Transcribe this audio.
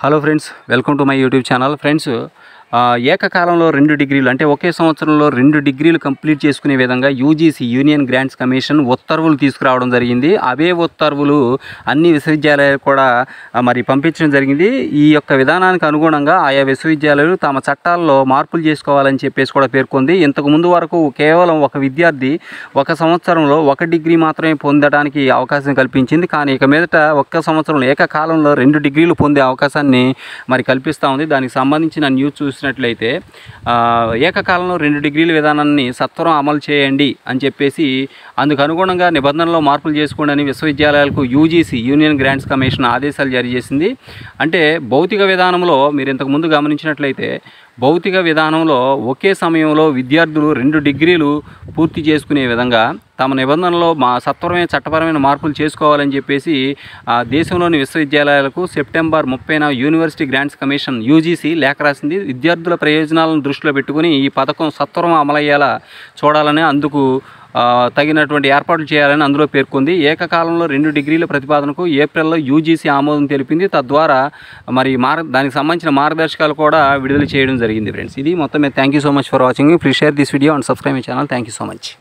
hello friends welcome to my YouTube channel friends ఆ, ఏకకాలంలో రెండు డిగ్రీలు అంటే ఒకే సంవత్సరంలో రెండు డిగ్రీలు కంప్లీట్ చేసుకునే విధంగా యూజీసీ యూనియన్ గ్రాంట్స్ కమిషన్ ఉత్తర్వులు తీసుకురావడం జరిగింది అవే ఉత్తర్వులు అన్ని విశ్వవిద్యాలయాలు కూడా ఆ, మరి పంపించడం జరిగింది ఈ యొక్క విధానానికి అనుగుణంగా ఆయా విశ్వవిద్యాలయాలు తమ చట్టాల్లో మార్పులు చేసుకోవాలని చెప్పేసి కూడా పేర్కొంది ఇంతకు ముందు వరకు కేవలం ఒక విద్యార్థి ఒక సంవత్సరంలో ఒక డిగ్రీ మాత్రమే పొందడానికి అవకాశం కల్పించింది కానీ ఇక మీదట ఒక్క సంవత్సరంలో ఏకకాలంలో రెండు డిగ్రీలు పొందే అవకాశాన్ని మరి కల్పిస్తూ ఉంది దానికి సంబంధించిన న్యూస్ చూసినట్లయితే ఆ, ఏకకాలంలో రెండు డిగ్రీల విధానాన్ని సత్వరం అమలు చేయండి అని చెప్పేసి అందుకు అనుగుణంగా నిబంధనలో మార్పులు చేసుకోండి అని విశ్వవిద్యాలయాలకు యూజీసీ యూనియన్ గ్రాంట్స్ కమిషన్ ఆదేశాలు జారీ చేసింది అంటే భౌతిక విధానంలో మీరు ఇంతకుముందు గమనించినట్లయితే భౌతిక విధానంలో ఒకే సమయంలో విద్యార్థులు రెండు డిగ్రీలు పూర్తి చేసుకునే విధంగా తమ నిబంధనలో మా సత్వరమైన చట్టపరమైన మార్పులు చేసుకోవాలని చెప్పేసి ఆ దేశంలోని విశ్వవిద్యాలయాలకు సెప్టెంబర్ ముప్పైన యూనివర్సిటీ గ్రాంట్స్ కమిషన్ యూజీసీ లేఖ రాసింది విద్యార్థుల ప్రయోజనాలను దృష్టిలో పెట్టుకుని ఈ పథకం సత్వరం అమలయ్యేలా చూడాలని అందుకు ఆ, తగినటువంటి ఏర్పాట్లు చేయాలని అందులో పేర్కొంది ఏకకాలంలో రెండు డిగ్రీల ప్రతిపాదనకు ఏప్రిల్లో యూజీసీ ఆమోదం తెలిపింది తద్వారా మరి మార్ దానికి సంబంధించిన మార్గదర్శకాలు కూడా విడుదల చేయడం జరిగింది ఫ్రెండ్స్ ఇది మొత్తం thank you so much for watching please share this video and subscribe my channel thank you so much